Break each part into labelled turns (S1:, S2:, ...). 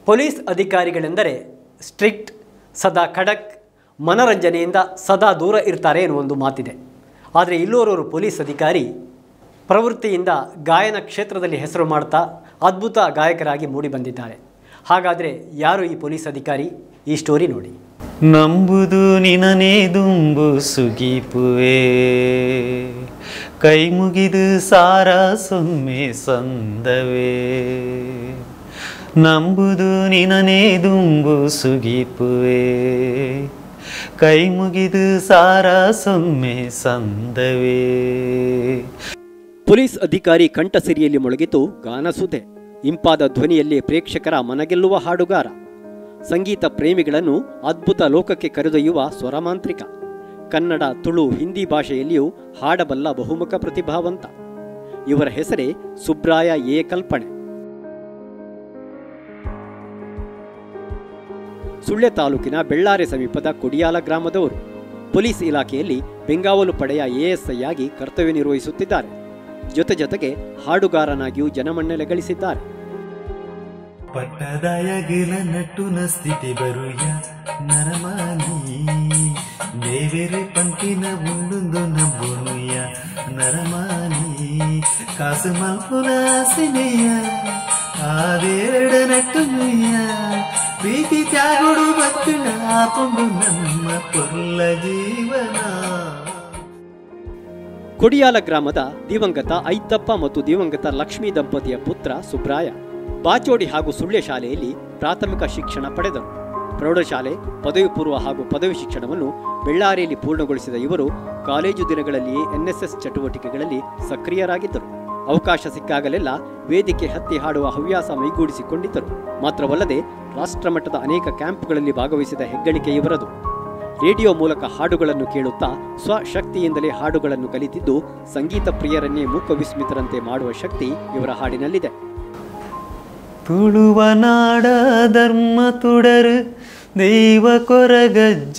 S1: police ಅಧಿಕಾರಿಗಳೆಂದರೆ strict ಸದಾ ಖಡಕ್ ಮನರಂಜನೆಯಿಂದ ಸದಾ ದೂರ ಇರ್ತಾರೆ ಎನ್ನುವ ಒಂದು ಮಾತಿದೆ ಆದರೆ ಇಲ್ಲೋರವರು ಪೊಲೀಸ್ ಅಧಿಕಾರಿ ಪ್ರವೃತ್ತಿಯಿಂದ ಗಾಯನ ಕ್ಷೇತ್ರದಲ್ಲಿ ಹೆಸರು ಮಾಡ್ತಾ ಅದ್ಭುತ ಗಾಯಕರಾಗಿ ಮೂಡಿಬಂದಿದ್ದಾರೆ ಹಾಗಾದರೆ ಯಾರು ಈ ಪೊಲೀಸ್ ಅಧಿಕಾರಿ ಈ ಸ್ಟೋರಿ ನೋಡಿ
S2: ನಂಬುದು ನಿನನೇ ದುಂಬು ಸುಗೀಪುವೆ ಕೈ ಮುಗಿದು ಸಾರ ಸೊಮ್ಮೆ ಸಂದವೇ ನಂಬುದು ನಿನನೇ ದುಂಬು ಸುಗೀಪುವೆ ಕೈ ಮುಗಿದು ಸಾರ ಸೊಮ್ಮೆ ಸಂದವೇ
S1: ಪೊಲೀಸ್ ಅಧಿಕಾರಿ ಕಂಠಸಿರಿಯಲ್ಲಿ ಮೊಳಗಿತು ಗಾನಸುಧೆ ಇಂಪಾದ ಧ್ವನಿಯಲ್ಲಿ ಪ್ರೇಕ್ಷಕರ ಮನಗೆಲ್ಲುವ ಹಾಡುಗಾರ ಸಂಗೀತ ಪ್ರೇಮಿಗಳನ್ನು ಅದ್ಭುತ ಲೋಕಕ್ಕೆ ಕರೆದೊಯ್ಯುವ ಸ್ವರಮಾಂತ್ರಿಕ ಕನ್ನಡ ತುಳು ಹಿಂದಿ ಭಾಷೆಯಲ್ಲಿಯೂ ಹಾಡಬಲ್ಲ ಬಹುಮುಖ ಪ್ರತಿಭಾವಂತ ಇವರ ಹೆಸರೇ ಸುಬ್ರಾಯ ಎ ಕಲ್ಪನೆ ಸುಳ್ಯ ತಾಲೂಕಿನ ಬೆಳ್ಳಾರೆ ಸಮೀಪದ ಕೊಡಿಯಾಲ ಗ್ರಾಮದವರು ಪೊಲೀಸ್ ಇಲಾಖೆಯಲ್ಲಿ ಬೆಂಗಾವಲು ಪಡೆಯ ಎಎಸ್ಐ ಆಗಿ ಕರ್ತವ್ಯ ನಿರ್ವಹಿಸುತ್ತಿದ್ದಾರೆ ಜೊತೆ ಜೊತೆಗೆ ಹಾಡುಗಾರನಾಗಿಯೂ ಜನಮನ್ನಣೆ ಗಳಿಸಿದ್ದಾರೆ
S2: ಪಟ್ಟದಾಯಗಿಲ ನಟ್ಟುನ ಸ್ಥಿತಿ ಬರುಯ ನರಮಾನಿ ದೇವೇರೆ ಪಂಕಿನ ಉಂಡುಂದು ನಂಬುನುಯ ನರಮಾನಿ ಕಾಸು ಮಲ್ಪುನ ಸಿನೆಯ ಆದೇರಡ ನಟ್ಟುನುಯ ಪ್ರೀತಿ ತ್ಯಾಗುಡು ಮಕ್ಕಳ ಆಪುಂಡು ನಮ್ಮ ಪೊರ್ಲ ಜೀವನ
S1: ಕೊಡಿಯಾಲ ಗ್ರಾಮದ ದಿವಂಗತ ಐತಪ್ಪ ಮತ್ತು ದಿವಂಗತ ಲಕ್ಷ್ಮೀ ದಂಪತಿಯ ಪುತ್ರ ಸುಬ್ರಾಯ ಬಾಚೋಡಿ ಹಾಗೂ ಸುಳ್ಯ ಶಾಲೆಯಲ್ಲಿ ಪ್ರಾಥಮಿಕ ಶಿಕ್ಷಣ ಪಡೆದರು ಪ್ರೌಢಶಾಲೆ ಪದವಿ ಪೂರ್ವ ಹಾಗೂ ಪದವಿ ಶಿಕ್ಷಣವನ್ನು ಬೆಳ್ಳಾರಿಯಲ್ಲಿ ಪೂರ್ಣಗೊಳಿಸಿದ ಇವರು ಕಾಲೇಜು ದಿನಗಳಲ್ಲಿಯೇ ಎನ್ಎಸ್ಎಸ್ ಚಟುವಟಿಕೆಗಳಲ್ಲಿ ಸಕ್ರಿಯರಾಗಿದ್ದರು ಅವಕಾಶ ಸಿಕ್ಕಾಗಲೆಲ್ಲ ವೇದಿಕೆ ಹತ್ತಿ ಹಾಡುವ ಹವ್ಯಾಸ ಮೈಗೂಡಿಸಿಕೊಂಡಿದ್ದರು ಮಾತ್ರವಲ್ಲದೆ ರಾಷ್ಟ್ರಮಟ್ಟದ ಅನೇಕ ಕ್ಯಾಂಪ್ಗಳಲ್ಲಿ ಭಾಗವಹಿಸಿದ ಹೆಗ್ಗಳಿಕೆ ಇವರದು ರೇಡಿಯೋ ಮೂಲಕ ಹಾಡುಗಳನ್ನು ಕೇಳುತ್ತಾ ಸ್ವಶಕ್ತಿಯಿಂದಲೇ ಹಾಡುಗಳನ್ನು ಕಲಿತಿದ್ದು ಸಂಗೀತ ಪ್ರಿಯರನ್ನೇ ಮೂಕವಿಸ್ಮಿತರಂತೆ ಮಾಡುವ ಶಕ್ತಿ ಇವರ ಹಾಡಿನಲ್ಲಿದೆ
S2: ತುಳುವ ನಾಡ ಧರ್ಮ ತುಡರು ದೈವ ಕೊರಗಜ್ಜ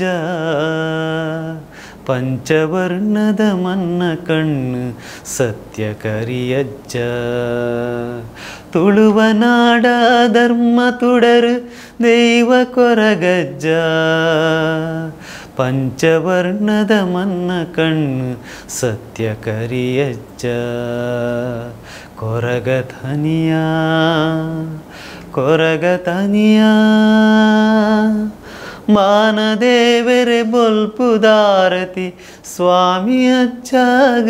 S2: ಪಂಚವರ್ಣದ ಮನ್ನ ಕಣ್ಣು ಸತ್ಯ ಕರಿಯಜ್ಜ ತುಳುವ ನಾಡ ಧರ್ಮ ತುಡರು ದೈವ ಕೊರಗಜ್ಜ ಪಂಚವರ್ಣದ ಮನ್ನ ಕಣ್ಣು ಸತ್ಯ ಕರಿಯಜ್ಜ ಕೊರಗಧನಿಯ ಕೊರಗತನಿಯ ಮಾನದೇವರೆ ಬೊಲ್ಪುದಾರತಿ ಸ್ವಾಮಿ ಅಚ್ಚಾಗ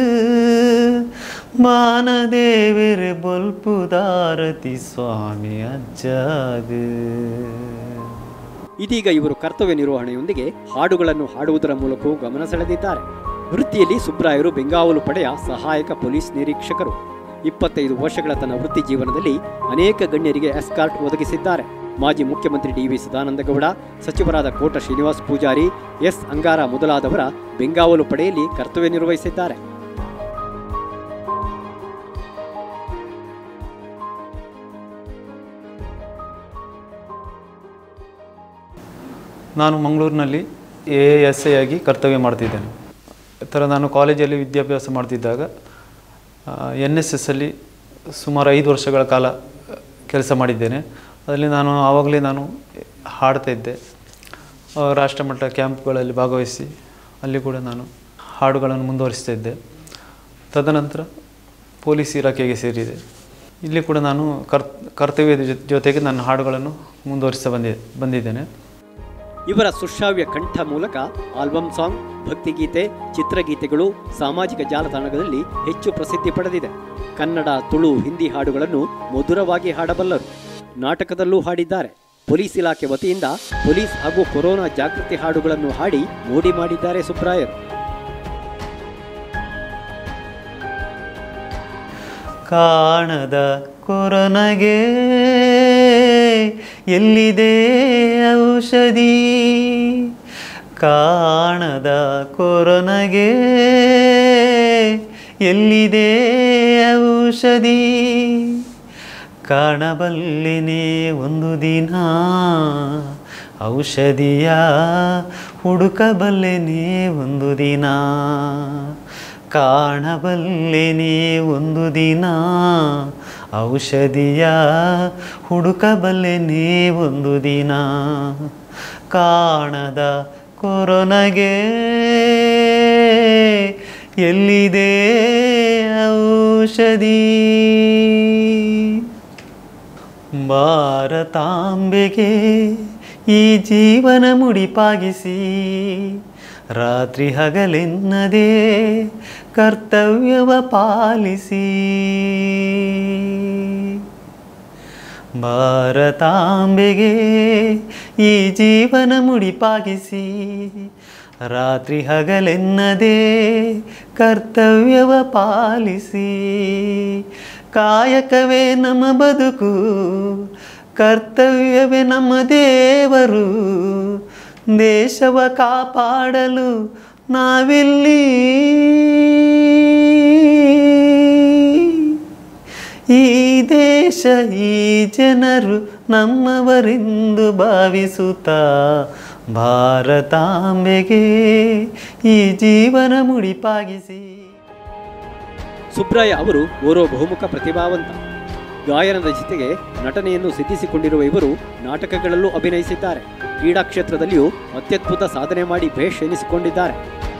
S2: ಮಾನದೇವರೆ ಬೊಲ್ಪುದಾರತಿ ಸ್ವಾಮಿ ಅಜ್ಜಾಗ
S1: ಇದೀಗ ಇವರು ಕರ್ತವ್ಯ ನಿರ್ವಹಣೆಯೊಂದಿಗೆ ಹಾಡುಗಳನ್ನು ಹಾಡುವುದರ ಮೂಲಕವೂ ಗಮನ ಸೆಳೆದಿದ್ದಾರೆ ವೃತ್ತಿಯಲ್ಲಿ ಸುಬ್ರಾಯರು ಬೆಂಗಾವಲು ಪಡೆಯ ಸಹಾಯಕ ಪೊಲೀಸ್ ನಿರೀಕ್ಷಕರು ಇಪ್ಪತ್ತೈದು ವರ್ಷಗಳ ತನ್ನ ವೃತ್ತಿ ಜೀವನದಲ್ಲಿ ಅನೇಕ ಗಣ್ಯರಿಗೆ ಎಸ್ಕಾರ್ಟ್ ಒದಗಿಸಿದ್ದಾರೆ ಮಾಜಿ ಮುಖ್ಯಮಂತ್ರಿ ಡಿವಿ ಸದಾನಂದಗೌಡ ಸಚಿವರಾದ ಕೋಟ ಶ್ರೀನಿವಾಸ್ ಪೂಜಾರಿ ಎಸ್ ಅಂಗಾರ ಮೊದಲಾದವರ ಬೆಂಗಾವಲು ಪಡೆಯಲ್ಲಿ ಕರ್ತವ್ಯ ನಿರ್ವಹಿಸಿದ್ದಾರೆ
S2: ನಾನು ಮಂಗಳೂರಿನಲ್ಲಿ ಎ ಎಸ್ ಐ ಆಗಿ ಕರ್ತವ್ಯ ಮಾಡ್ತಿದ್ದೇನೆ ಈ ಥರ ನಾನು ಕಾಲೇಜಲ್ಲಿ ವಿದ್ಯಾಭ್ಯಾಸ ಮಾಡ್ತಿದ್ದಾಗ ಎನ್ ಎಸ್ ಎಸ್ ಅಲ್ಲಿ ಸುಮಾರು ಐದು ವರ್ಷಗಳ ಕಾಲ ಕೆಲಸ ಮಾಡಿದ್ದೇನೆ ಅದರಲ್ಲಿ ನಾನು ಆವಾಗಲೇ ನಾನು ಹಾಡ್ತಾ ಇದ್ದೆ ಆ, ರಾಷ್ಟ್ರಮಟ್ಟ ಕ್ಯಾಂಪ್ಗಳಲ್ಲಿ ಭಾಗವಹಿಸಿ ಅಲ್ಲಿ ಕೂಡ ನಾನು ಹಾಡುಗಳನ್ನು ಮುಂದುವರಿಸ್ತಾ ಇದ್ದೆ ತದನಂತರ ಪೊಲೀಸ್ ಇಲಾಖೆಗೆ ಸೇರಿದೆ ಇಲ್ಲಿ ಕೂಡ ನಾನು ಕರ್ ಕರ್ತವ್ಯದ ಜೊ- ಜೊತೆಗೆ ನನ್ನ ಹಾಡುಗಳನ್ನು ಮುಂದುವರಿಸ್ತಾ ಬಂದಿ ಬಂದಿದ್ದೇನೆ
S1: ಇವರ ಸುಶ್ರಾವ್ಯ ಕಂಠ ಮೂಲಕ ಆಲ್ಬಮ್ ಸಾಂಗ್ ಭಕ್ತಿಗೀತೆ ಚಿತ್ರಗೀತೆಗಳು ಸಾಮಾಜಿಕ ಜಾಲತಾಣಗಳಲ್ಲಿ ಹೆಚ್ಚು ಪ್ರಸಿದ್ಧಿ ಪಡೆದಿದೆ ಕನ್ನಡ ತುಳು ಹಿಂದಿ ಹಾಡುಗಳನ್ನು ಮಧುರವಾಗಿ ಹಾಡಬಲ್ಲರು ನಾಟಕದಲ್ಲೂ ಹಾಡಿದ್ದಾರೆ ಪೊಲೀಸ್ ಇಲಾಖೆ ವತಿಯಿಂದ ಪೊಲೀಸ್ ಹಾಗೂ ಕೊರೋನಾ ಜಾಗೃತಿ ಹಾಡುಗಳನ್ನು ಹಾಡಿ ಮೋಡಿ ಮಾಡಿದ್ದಾರೆ ಸುಬ್ರಾಯರು
S2: ಕಾಣದ ಕೊರನಗೆ ಎಲ್ಲಿದೆ ಔಷಧಿ ಕಾಣದ ಕೊರನಗೆ ಎಲ್ಲಿದೆ ಔಷಧಿ ಕಾಣಬಲ್ಲೆನೆ ಒಂದು ದಿನ ಔಷಧಿಯ ಹುಡುಕಬಲ್ಲೆನೆ ಒಂದು ದಿನ ಕಾಣಬಲ್ಲೆನೆ ಒಂದು ದಿನ ಔಷಧಿಯ ಹುಡುಕಬಲ್ಲೆನೇ ಒಂದು ದಿನ ಕಾಣದ ಕೊರೋನಗೆ ಎಲ್ಲಿದೆ ಔಷಧಿ ಭಾರತಾಂಬೆಗೆ ಈ ಜೀವನ ಮುಡಿಪಾಗಿಸಿ ರಾತ್ರಿ ಹಗಲೆನ್ನದೇ ಕರ್ತವ್ಯವ ಪಾಲಿಸಿ ಭಾರತಾಂಬೆಗೆ ಈ ಜೀವನ ಮುಡಿಪಾಗಿಸಿ ರಾತ್ರಿ ಹಗಲೆನ್ನದೇ ಕರ್ತವ್ಯವ ಪಾಲಿಸಿ ಕಾಯಕವೇ ನಮ್ಮ ಬದುಕು ಕರ್ತವ್ಯವೇ ನಮ್ಮ ದೇವರು ದೇಶವ ಕಾಪಾಡಲು ನಾವಿಲ್ಲಿ ಈ ದೇಶ ಈ ಜನರು ನಮ್ಮವರೆಂದು ಭಾವಿಸುತ್ತಾ ಭಾರತಾಂಬೆಗೆ ಈ ಜೀವನ ಮುಡಿಪಾಗಿಸಿ
S1: ಸುಬ್ರಾಯ ಅವರು ಓರ್ವ ಬಹುಮುಖ ಪ್ರತಿಭಾವಂತ ಗಾಯನದ ಜೊತೆಗೆ ನಟನೆಯನ್ನು ಸಿದ್ಧಿಸಿಕೊಂಡಿರುವ ಇವರು ನಾಟಕಗಳಲ್ಲೂ ಅಭಿನಯಿಸಿದ್ದಾರೆ ಕ್ರೀಡಾ ಕ್ಷೇತ್ರದಲ್ಲಿಯೂ ಅತ್ಯದ್ಭುತ ಸಾಧನೆ ಮಾಡಿ ಭೇಷ್ ಎನಿಸಿಕೊಂಡಿದ್ದಾರೆ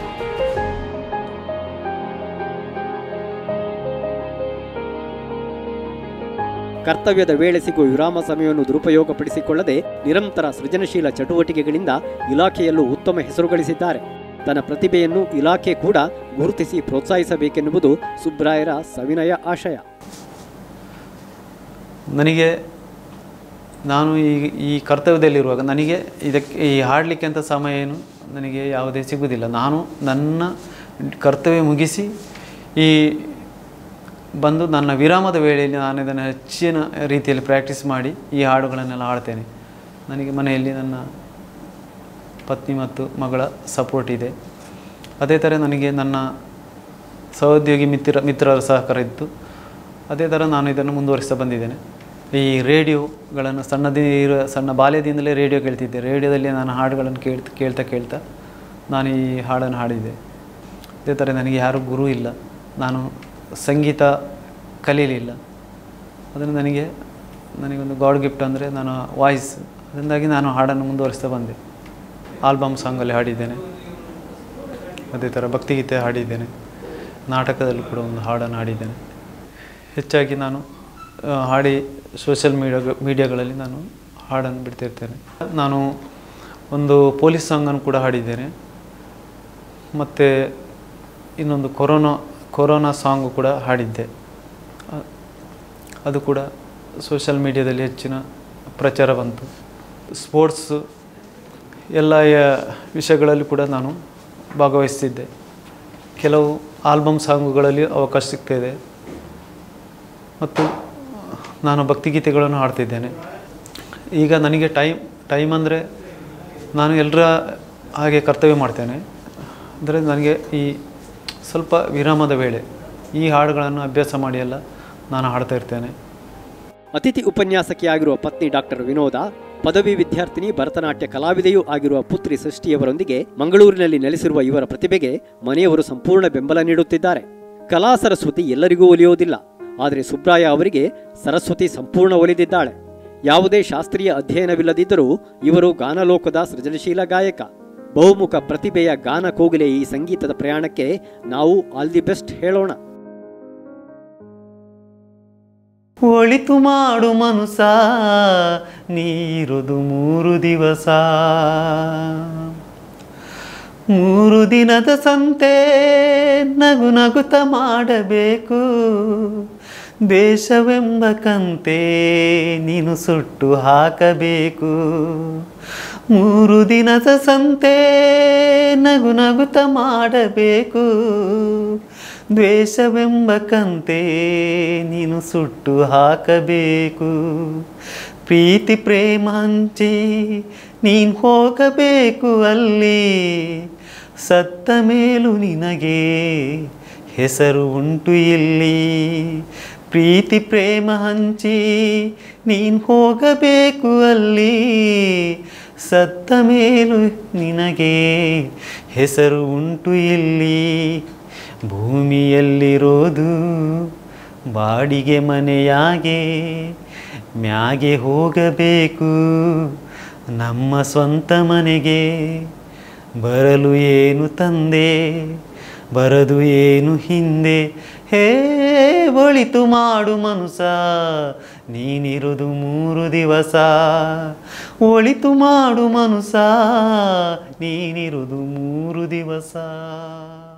S1: ಕರ್ತವ್ಯದ ವೇಳೆ ಸಿಗುವ ವಿರಾಮ ಸಮಯವನ್ನು ದುರುಪಯೋಗಪಡಿಸಿಕೊಳ್ಳದೆ ನಿರಂತರ ಸೃಜನಶೀಲ ಚಟುವಟಿಕೆಗಳಿಂದ ಇಲಾಖೆಯಲ್ಲೂ ಉತ್ತಮ ಹೆಸರು ಗಳಿಸಿದ್ದಾರೆ ತನ್ನ ಪ್ರತಿಭೆಯನ್ನು ಇಲಾಖೆ ಕೂಡ ಗುರುತಿಸಿ ಪ್ರೋತ್ಸಾಹಿಸಬೇಕೆನ್ನುವುದು ಸುಬ್ರಾಯರ ಸವಿನಯ ಆಶಯ
S2: ನನಗೆ ನಾನು ಈ ಈ ಕರ್ತವ್ಯದಲ್ಲಿರುವಾಗ ನನಗೆ ಇದಕ್ಕೆ ಈ ಹಾಡಲಿಕ್ಕೆ ಅಂತ ಸಮಯ ಏನು ನನಗೆ ಯಾವುದೇ ಸಿಗುವುದಿಲ್ಲ ನಾನು ನನ್ನ ಕರ್ತವ್ಯ ಮುಗಿಸಿ ಈ ಬಂದು ನನ್ನ ವಿರಾಮದ ವೇಳೆಯಲ್ಲಿ ನಾನು ಇದನ್ನು ಹೆಚ್ಚಿನ ರೀತಿಯಲ್ಲಿ ಪ್ರಾಕ್ಟೀಸ್ ಮಾಡಿ ಈ ಹಾಡುಗಳನ್ನೆಲ್ಲ ಹಾಡ್ತೇನೆ ನನಗೆ ಮನೆಯಲ್ಲಿ ನನ್ನ ಪತ್ನಿ ಮತ್ತು ಮಗಳ ಸಪೋರ್ಟ್ ಇದೆ ಅದೇ ಥರ ನನಗೆ ನನ್ನ ಸಹೋದ್ಯೋಗಿ ಮಿತ್ರ ಮಿತ್ರರ ಸಹಕಾರ ಇತ್ತು ಅದೇ ಥರ ನಾನು ಇದನ್ನು ಮುಂದುವರಿಸ್ತಾ ಬಂದಿದ್ದೇನೆ ಈ ರೇಡಿಯೋಗಳನ್ನು ಸಣ್ಣದೇ ಇರೋ ಸಣ್ಣ ಬಾಲ್ಯದಿಂದಲೇ ರೇಡಿಯೋ ಕೇಳ್ತಿದ್ದೆ ರೇಡಿಯೋದಲ್ಲಿ ನಾನು ಹಾಡುಗಳನ್ನು ಕೇಳ್ತಾ ಕೇಳ್ತಾ ಕೇಳ್ತಾ ನಾನು ಈ ಹಾಡನ್ನು ಹಾಡಿದ್ದೆ ಅದೇ ಥರ ನನಗೆ ಯಾರೂ ಗುರು ಇಲ್ಲ ನಾನು ಸಂಗೀತ ಕಲೀಲಿಲ್ಲ ಅದನ್ನು ನನಗೆ ನನಗೊಂದು ಗಾಡ್ ಗಿಫ್ಟ್ ಅಂದರೆ ನಾನು ವಾಯ್ಸ್ ಅದರಿಂದಾಗಿ ನಾನು ಹಾಡನ್ನು ಮುಂದುವರಿಸ್ತಾ ಬಂದೆ ಆಲ್ಬಮ್ ಸಾಂಗಲ್ಲಿ ಹಾಡಿದ್ದೇನೆ ಅದೇ ಥರ ಭಕ್ತಿಗೀತೆ ಹಾಡಿದ್ದೇನೆ ನಾಟಕದಲ್ಲೂ ಕೂಡ ಒಂದು ಹಾಡನ್ನು ಹಾಡಿದ್ದೇನೆ ಹೆಚ್ಚಾಗಿ ನಾನು ಆ, ಹಾಡಿ ಸೋಷಿಯಲ್ ಮೀಡಿಯಾ ಮೀಡಿಯಾಗಳಲ್ಲಿ ನಾನು ಹಾಡನ್ನು ಬಿಡ್ತಿರ್ತೇನೆ ನಾನು ಒಂದು ಪೊಲೀಸ್ ಸಾಂಗನ್ನು ಕೂಡ ಹಾಡಿದ್ದೇನೆ ಮತ್ತು ಇನ್ನೊಂದು ಕೊರೋನಾ ಕೊರೋನಾ ಸಾಂಗು ಕೂಡ ಹಾಡಿದ್ದೆ ಅ- ಅದು ಕೂಡ ಸೋಷಿಯಲ್ ಮೀಡಿಯಾದಲ್ಲಿ ಹೆಚ್ಚಿನ ಪ್ರಚಾರ ಬಂತು ಸ್ಪೋರ್ಟ್ಸು ಎಲ್ಲ ಯ- ವಿಷಯಗಳಲ್ಲಿ ಕೂಡ ನಾನು ಭಾಗವಹಿಸ್ತಿದ್ದೆ ಕೆಲವು ಆಲ್ಬಮ್ ಸಾಂಗುಗಳಲ್ಲಿ ಅವಕಾಶ ಸಿಗ್ತಾಯಿದೆ ಮತ್ತು ನಾನು ಭಕ್ತಿಗೀತೆಗಳನ್ನು ಹಾಡ್ತಿದ್ದೇನೆ ಈಗ ನನಗೆ ಟೈಮ್ ಟೈಮ್ ಅಂದರೆ ನಾನು ಎಲ್ಲರ ಹಾಗೆ ಕರ್ತವ್ಯ ಮಾಡ್ತೇನೆ ಅಂದರೆ ನನಗೆ ಈ ಸ್ವಲ್ಪ ವಿರಾಮದ ವೇಳೆ ಈ ಹಾಡುಗಳನ್ನು ಅಭ್ಯಾಸ ಮಾಡಿ ಎಲ್ಲ ನಾನು ಹಾಡ್ತಾ ಇರ್ತೇನೆ
S1: ಅತಿಥಿ ಉಪನ್ಯಾಸಕಿಯಾಗಿರುವ ಪತ್ನಿ ಡಾಕ್ಟರ್ ವಿನೋದ ಪದವಿ ವಿದ್ಯಾರ್ಥಿನಿ ಭರತನಾಟ್ಯ ಕಲಾವಿದೆಯೂ ಆಗಿರುವ ಪುತ್ರಿ ಸೃಷ್ಟಿಯವರೊಂದಿಗೆ ಮಂಗಳೂರಿನಲ್ಲಿ ನೆಲೆಸಿರುವ ಇವರ ಪ್ರತಿಭೆಗೆ ಮನೆಯವರು ಸಂಪೂರ್ಣ ಬೆಂಬಲ ನೀಡುತ್ತಿದ್ದಾರೆ ಕಲಾ ಸರಸ್ವತಿ ಎಲ್ಲರಿಗೂ ಒಲಿಯೋದಿಲ್ಲ ಆದರೆ ಸುಬ್ರಾಯ ಅವರಿಗೆ ಸರಸ್ವತಿ ಸಂಪೂರ್ಣ ಒಲಿದಿದ್ದಾಳೆ ಯಾವುದೇ ಶಾಸ್ತ್ರೀಯ ಅಧ್ಯಯನವಿಲ್ಲದಿದ್ದರೂ ಇವರು ಗಾನಲೋಕದ ಸೃಜನಶೀಲ ಗಾಯಕ ಬಹುಮುಖ ಪ್ರತಿಭೆಯ ಗಾನ ಕೋಗಿಲೆ ಈ ಸಂಗೀತದ ಪ್ರಯಾಣಕ್ಕೆ ನಾವು ಆಲ್ ದಿ ಬೆಸ್ಟ್ ಹೇಳೋಣ
S2: ಒಳಿತು ಮಾಡು ಮನುಸ ನೀರುದು ಮೂರು ದಿವಸ ಮೂರು ದಿನದ ಸಂತೆ ನಗು ನಗುತ ಮಾಡಬೇಕು ದೇಶವೆಂಬ ಕಂತೆ ನೀನು ಸುಟ್ಟು ಹಾಕಬೇಕು ಮೂರು ದಿನದ ಸಂತೆ ನಗು ನಗುತ ಮಾಡಬೇಕು ದ್ವೇಷವೆಂಬ ಕಂತೆ ನೀನು ಸುಟ್ಟು ಹಾಕಬೇಕು ಪ್ರೀತಿ ಪ್ರೇಮ ಹಂಚಿ ನೀನು ಹೋಗಬೇಕು ಅಲ್ಲಿ ಸತ್ತ ಮೇಲೂ ನಿನಗೆ ಹೆಸರು ಉಂಟು ಇಲ್ಲಿ ಪ್ರೀತಿ ಪ್ರೇಮ ಹಂಚಿ ನೀನು ಹೋಗಬೇಕು ಅಲ್ಲಿ ಸತ್ತ ಮೇಲೂ ನಿನಗೆ ಹೆಸರು ಉಂಟು ಇಲ್ಲಿ ಭೂಮಿಯಲ್ಲಿರೋದು ಬಾಡಿಗೆ ಮನೆಯಾಗೆ ಮ್ಯಾಗೆ ಹೋಗಬೇಕು ನಮ್ಮ ಸ್ವಂತ ಮನೆಗೆ ಬರಲು ಏನು ತಂದೆ ಬರದು ಏನು ಹಿಂದೆ ಹೇ ಒಳಿತು ಮಾಡು ಮನುಸ ನೀನಿರುದು ಮೂರು ದಿವಸ ಒಳಿತು ಮಾಡು ಮನುಸ ನೀನಿರುದು ಮೂರು ದಿವಸ